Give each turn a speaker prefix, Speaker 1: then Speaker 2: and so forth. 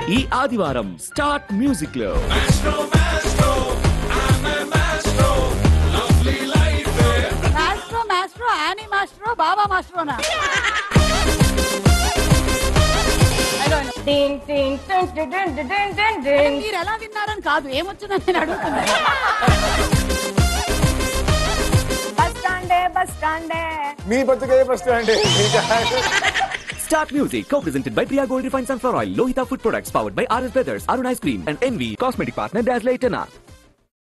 Speaker 1: ఈ ఆదివారం start music లో
Speaker 2: మాస్ట్రో మాస్ట్రో యానీ మాస్ట్రో బాబా మాస్ట్రోనా హలో
Speaker 3: టింగ్ టింగ్ టింగ్ టింగ్ టింగ్ టింగ్ టింగ్ టింగ్.
Speaker 2: మీరు ఎలా విన్నారని కాదు ఏమొచ్చిందని నేను అడుగుతున్నా
Speaker 3: బస్ స్టాండే బస్ స్టాండే
Speaker 4: మీ బతుకే ఫస్ట్ అండి
Speaker 1: start music co presented by Priya gold refine sunflower oil Lohitha food products powered by RS brothers Arun ice cream and NV cosmetic partner డాజ్ లైటనా